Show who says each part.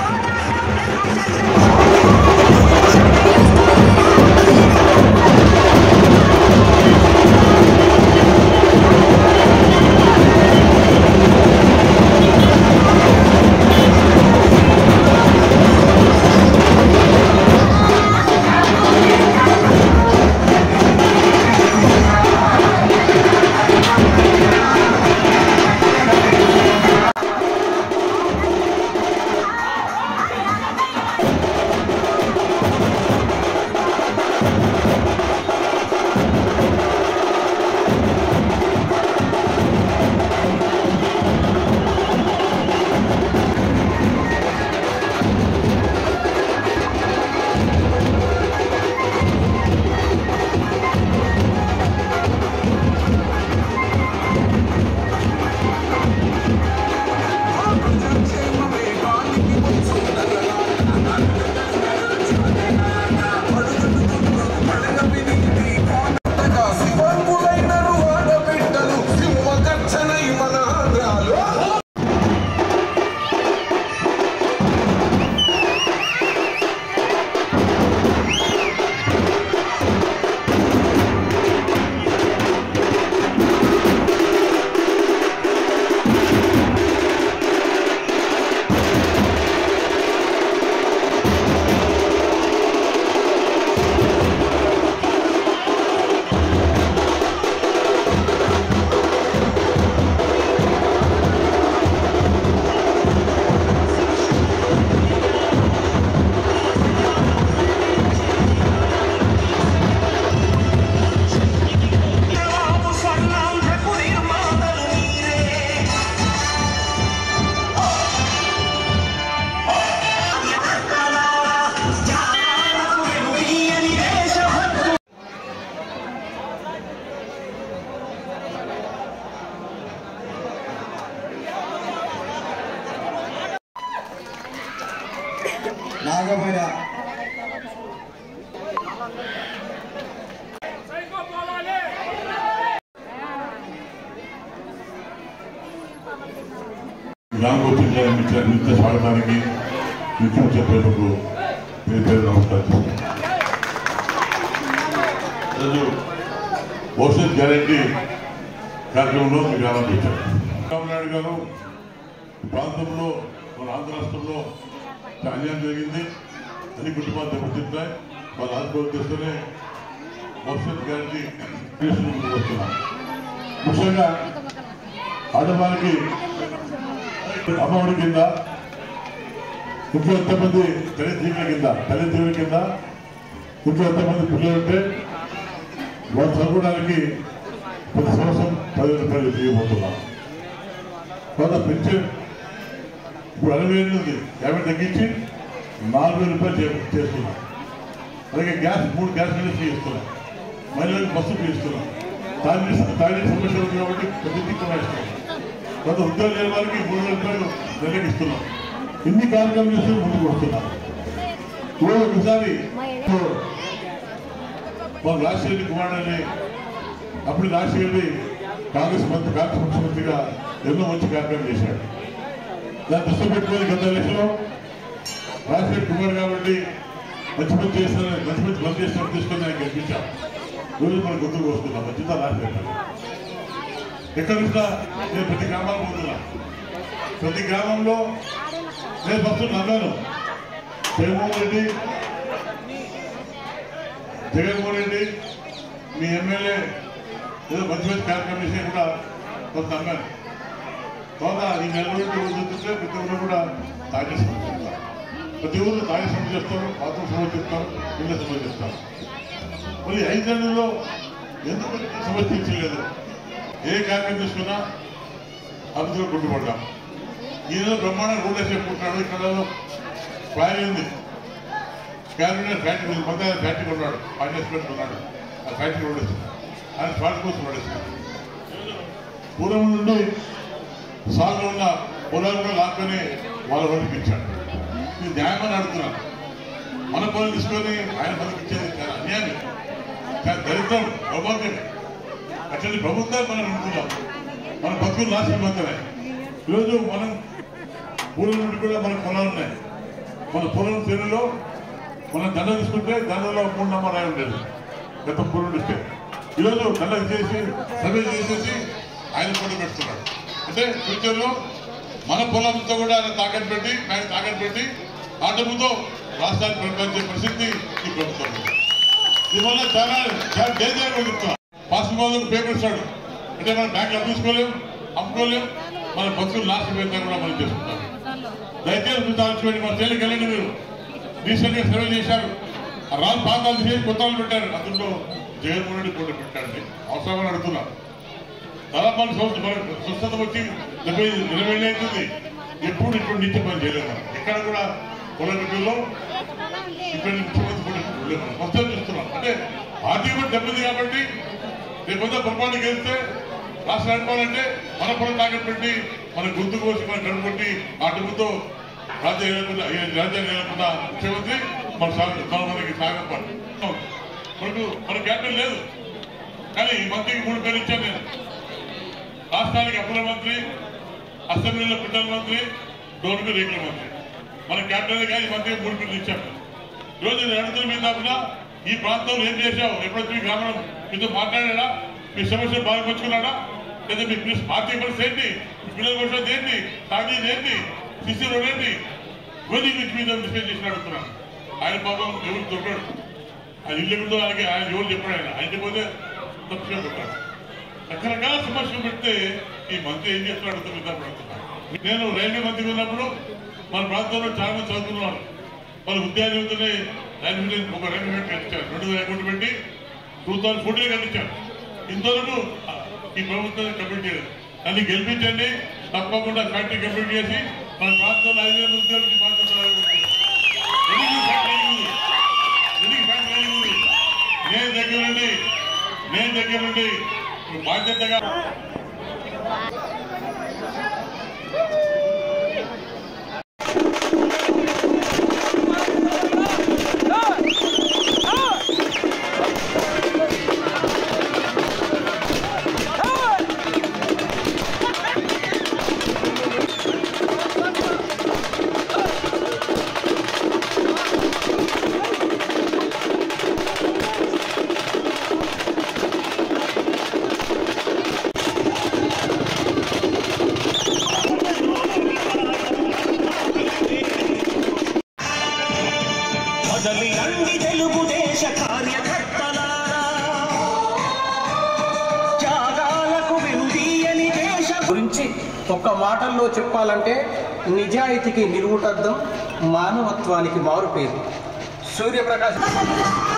Speaker 1: నాగమైన
Speaker 2: గ్రామోత్సవ నిత్య నిత్య స్వాగతానికి నిత్యం చెప్పేందుకు పేరు పేరు నమస్కారం ఈరోజు భవిష్యత్ గ్యారంటీ కార్యక్రమంలో మీ గ్రామానికి వచ్చారు చంద్రబాబు నాయుడు గారు ఈ ప్రాంతంలో మన ఆంధ్ర రాష్ట్రంలో చాలా అన్యాయం జరిగింది అన్ని కుటుంబాలు దెబ్బతింటాయి వాళ్ళ ఆత్మహత్య చేస్తూనే భవిష్యత్ గ్యారంటీ వస్తున్నాం ముఖ్యంగా ఆడవారికి అమ్మఒడి కింద ఇంట్లో ఎంతమంది తల్లిదండ్రుల కింద తల్లిదండ్రుల కింద ఇంట్లో ఎంతమంది పిల్లలు ఉంటే వాళ్ళు చదువుకోవడానికి ప్రతి సంవత్సరం పదివేల రూపాయలు తీయబోతున్నాం కొంత పెన్షన్ ఇప్పుడు అరవై వేలు ఉంది యాభై తగ్గించి నాలుగు వేల రూపాయలు చే- చేస్తున్నాం అలాగే గ్యాస్ మూడు గ్యాస్ సిలిండర్స్ ఫ్రీ ఇస్తున్నాం మహిళలకు బస్సు ఫ్రీ ఇస్తున్నాం తాగి తాగి సమస్య ఉంది కాబట్టి ప్రతి దిక్కు ఇస్తున్నాం కొంత ఉద్యోగం లేని వారికి మూడు వేల రూపాయలు నెలకి ఇస్తున్నాం ఇన్ని కార్యక్రమాలు చేసి ముందుకు వస్తున్నాం ఇప్పుడు ఒకసారి మన రాజశేఖర్ కుమార్ అని అప్పుడు రాజశేఖర్ కాంగ్రెస్ మంత్రి కాంగ్రెస్ ముఖ్యమంత్రిగా ఎన్నో మంచి కార్యక్రమం చేశాడు దాన్ని దృష్టి పెట్టుకొని గత ఎలక్షన్లో రాజశేఖర్ కుమార్ కాబట్టి మంచి మంచి చేస్తానని మంచి మంచి మంచి చేస్తాను తీసుకొని ఆయన గెలిపించాం రోజు మనం గుర్తుకు వస్తున్నాం మంచిదా రాజశేఖర్ ఎక్కడ చూసినా నేను ప్రతి గ్రామాలకు పోతున్నా ప్రతి గ్రామంలో నేను ఫస్ట్ నమ్మాను జగన్మోహన్ రెడ్డి జగన్మోహన్ రెడ్డి మీ ఎమ్మెల్యే ఏదో మంచి మంచి కార్యక్రమం చేసి కూడా కొంత నమ్మాను తర్వాత ఈ నెల రోజులు చూస్తుంటే ప్రతి ఊరు కూడా తాగే సమస్య చేస్తారు. ప్రతి ఊరు తాగే సమస్య చేస్తారు బాత్రూమ్ సమస్య చేస్తారు ఇళ్ళ సమస్య చేస్తారు మరి ఐదు నెలల్లో ఎందుకు సమస్య తీర్చలేదు ఏ కార్యక్రమం తీసుకున్నా అభివృద్ధిలో గుర్తుపడ్డాం ఈయన బ్రహ్మాండ రోడ్ వేసి చెప్పుకుంటున్నాడు ఇక్కడ ఫ్లైర్ ఉంది క్యాబినెట్ ఫ్యాక్టరీ ఉంది మొత్తం ఫ్యాక్టరీ కొన్నాడు పార్టిసిపేట్ కొన్నాడు ఆ ఫ్యాక్టరీ రోడ్ వేస్తుంది ఆయన స్పాట్ కోసం రోడ్ వేస్తున్నాడు పూర్వం నుండి సాగులో ఉన్న పొలాలు కూడా లాక్కొని వాళ్ళ రోడ్డుకి ఇచ్చాడు ఇది న్యాయమని అడుగుతున్నాను మన పొలం తీసుకొని ఆయన పనికి ఇచ్చేది చాలా అన్యాయం చాలా దరిద్రం దౌర్భాగ్యం అట్లని ప్రభుత్వాలు మనం అనుకున్నాం మన బతుకులు నాశనం అవుతున్నాయి ఈరోజు మనం ఊళ్ళ నుండి కూడా మనకు పొలాలు ఉన్నాయి మన పొలం తెలుగులో మనం దండ తీసుకుంటే దండలో మూడు నంబర్ రాయి ఉండేది గత పూర్వం ఇస్తే ఈరోజు దండ చేసి సర్వే చేసేసి ఆయన ఫోటో పెడుతున్నాడు అంటే ఫ్యూచర్లో మన పొలంతో కూడా ఆయన తాకట్టు పెట్టి ఆయన తాకట్టు పెట్టి ఆ డబ్బుతో రాష్ట్రాన్ని పరిపాలించే పరిస్థితి ఈ ప్రభుత్వం ఉంది. దీనివల్ల చాలా చాలా డేంజర్ చెప్తున్నా పాస్ బాధకు పేపర్ ఇస్తాడు అంటే మనం బ్యాంకులు అమ్ముకోలేం అమ్ముకోలేం మన భక్తులు లాస్ట్ పోయినా కూడా మనం చేసుకుంటాం దయచేసి మీరు ఆలోచించండి మన తేలిక వెళ్ళండి మీరు రీసెంట్ గా సర్వే చేశారు ఆ రాజు పాతాలు చేసి కొత్త వాళ్ళు పెట్టారు అందులో జగన్మోహన్ రెడ్డి కూడా పెట్టండి అవసరమని అడుగుతున్నా దాదాపు మన సంవత్సరం మన స్వస్థత వచ్చి డెబ్బై ఇరవై ఏళ్ళు అవుతుంది ఎప్పుడు ఇప్పుడు నిత్య పని చేయలేదు మనం ఎక్కడ కూడా పొలగడ్డలో ఇక్కడ ముఖ్యమంత్రి కూడా లేదు మనం మొత్తం చూస్తున్నాం అంటే పార్టీ కూడా దెబ్బది కాబట్టి రేపొద్దు పొరపాటు గెలిస్తే రాష్ట్రం నడపాలంటే మన పొలం తాకట్టు పెట్టి మన గుర్తు కోసి మన గడుపు కొట్టి ఆ డబ్బుతో రాజ్యం ఏలకుండా రాజ్యాన్ని ఏలకుండా ముఖ్యమంత్రి మన సాగు మన మనకి సాగపడి మనకు మన క్యాపిటల్ లేదు కానీ ఈ మంత్రికి మూడు పేరు ఇచ్చాను నేను రాష్ట్రానికి అప్పుల మంత్రి అసెంబ్లీలో పిట్టల మంత్రి డోర్కి రేకుల మంత్రి మన క్యాపిటల్ కానీ ఈ మంత్రికి మూడు పేర్లు ఇచ్చాను ఈరోజు నేను అడుగుతున్న మీ తరఫున ఈ ప్రాంతంలో ఏం చేశావు ఎప్పుడైతే మీ గ్రామం మీతో మాట్లాడాడా మీ సమస్యలు బాగా పంచుకున్నాడా లేదా మీ మీ పార్టీ పరిస్థితి ఏంటి మీ పిల్లల పరిస్థితి ఏంటి తాగేది ఏంటి శిశు రోడ్ ఏంటి ఇవన్నీ మీకు మీద డిస్కస్ చేసిన అడుగుతున్నాను ఆయన పాపం ఎవరు దొరకడు అది ఇల్లు ఎక్కడో ఆయనకి ఆయన ఎవరు చెప్పాడు ఆయన ఆయన పోతే తప్పుగా పెట్టాడు రకరకాల సమస్యలు పెడితే ఈ మంత్రి ఏం చేస్తున్నాడు అడుగుతున్నా నేను రైల్వే మంత్రి ఉన్నప్పుడు మన ప్రాంతంలో చాలా మంది చదువుకున్నారు వాళ్ళ ఉద్యోగంతోనే రైల్వే ఒక రైల్వే కట్టించారు రెండు వేల కోట్లు పెట్టి టూ థౌసండ్ ఫోర్టీన్ కట్టించారు ఇంతవరకు ఆ, ఈ ప్రభుత్వం కంప్లీట్ చేయలేదు దాన్ని గెలిపించండి తప్పకుండా ఫ్యాక్టరీ కంప్లీట్ చేసి మన ప్రాంతంలో ఐదు వేల ఉద్యోగులకి బాధ్యత రావాలి. ఎందుకు ఫ్యాక్టరీ ఉంది? ఎందుకు ఫ్యాక్టరీ ఉంది? నేను దగ్గర నుండి నేను దగ్గర నుండి బాధ్యతగా
Speaker 3: మొదలి రండి తెలుగుదేశ కార్యకర్తలారా త్యాగాలకు విందీయని దేశ
Speaker 4: గురించి ఒక్క మాటల్లో చెప్పాలంటే నిజాయితీకి నిలువుటద్దం మానవత్వానికి మారుపేరు సూర్యప్రకాశ్